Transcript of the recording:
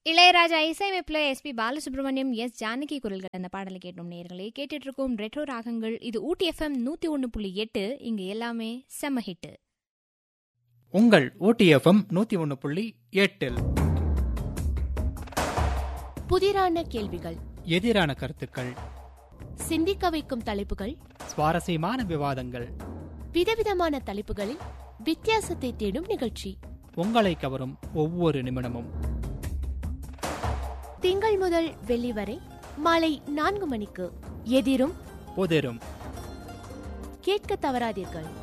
இளையராஜா இசையமைப்பில் SP Balasubramaniam S Janaki குரல்கள் அந்த பாடலை கேட்டோம் நேர்களே கேட்டுட்டு இருக்கோம் ரெட்ரோ ராகங்கள் இது ஊட்டி எஃப்எம் நூத்தி ஒன்னு புள்ளி எட்டு இங்க எல்லாமே செம்ம ஹிட்டு உங்கள் ஓடிஎஃப்எம் நூத்தி ஒன்னு புள்ளி எட்டில் புதிரான கேள்விகள் எதிரான கருத்துக்கள் சிந்திக்க வைக்கும் தலைப்புகள் சுவாரஸ்யமான விவாதங்கள் விதவிதமான தலைப்புகளில் வித்தியாசத்தை தேடும் நிகழ்ச்சி உங்களை கவரும் ஒவ்வொரு நிமிடமும் திங்கள் முதல் வெள்ளி வரை மாலை நான்கு மணிக்கு எதிரும் புதிரும் கேட்க தவறாதீர்கள்